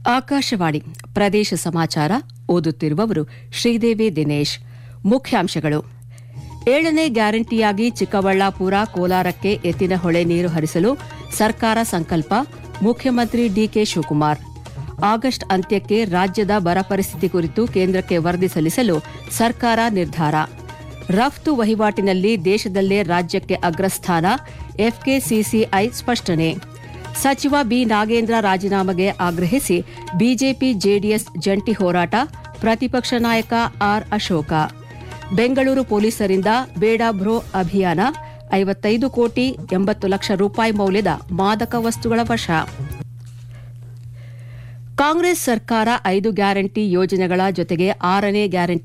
ಆಕಾಶವಾಣಿ ಪ್ರದೇಶ ಸಮಾಚಾರ ಓದುತ್ತಿರುವವರು ಶ್ರೀದೇವಿ ದಿನೇಶ್ ಮುಖ್ಯಾಂಶಗಳು ಏಳನೇ ಗ್ಯಾರಂಟಿಯಾಗಿ ಚಿಕ್ಕಬಳ್ಳಾಪುರ ಕೋಲಾರಕ್ಕೆ ಎತ್ತಿನಹೊಳೆ ನೀರು ಹರಿಸಲು ಸರ್ಕಾರ ಸಂಕಲ್ಪ ಮುಖ್ಯಮಂತ್ರಿ ಡಿಕೆ ಶಿವಕುಮಾರ್ ಆಗಸ್ಟ್ ಅಂತ್ಯಕ್ಕೆ ರಾಜ್ಯದ ಬರ ಪರಿಸ್ಥಿತಿ ಕುರಿತು ಕೇಂದ್ರಕ್ಕೆ ವರದಿ ಸಲ್ಲಿಸಲು ಸರ್ಕಾರ ನಿರ್ಧಾರ ರಫ್ತು ವಹಿವಾಟಿನಲ್ಲಿ ದೇಶದಲ್ಲೇ ರಾಜ್ಯಕ್ಕೆ ಅಗ್ರಸ್ಥಾನ ಎಫ್ಕೆಸಿಸಿಐ ಸ್ಪಷ್ಟನೆ ಸಚಿವ ಬಿ ನಾಗೇಂದ್ರ ರಾಜೀನಾಮೆಗೆ ಆಗ್ರಹಿಸಿ ಬಿಜೆಪಿ ಜೆಡಿಎಸ್ ಜಂಟಿ ಹೋರಾಟ ಪ್ರತಿಪಕ್ಷ ನಾಯಕ ಆರ್ ಅಶೋಕ ಬೆಂಗಳೂರು ಪೊಲೀಸರಿಂದ ಬೇಡ ಬ್ರೋ ಅಭಿಯಾನ ಐವತ್ತೈದು ಕೋಟಿ ಎಂಬತ್ತು ಲಕ್ಷ ರೂಪಾಯಿ ಮೌಲ್ಯದ ಮಾದಕ ವಸ್ತುಗಳ ವಶ ಕಾಂಗ್ರೆಸ್ ಸರ್ಕಾರ ಐದು ಗ್ಯಾರಂಟಿ ಯೋಜನೆಗಳ ಜೊತೆಗೆ ಆರನೇ ಗ್ಯಾರಂಟಿ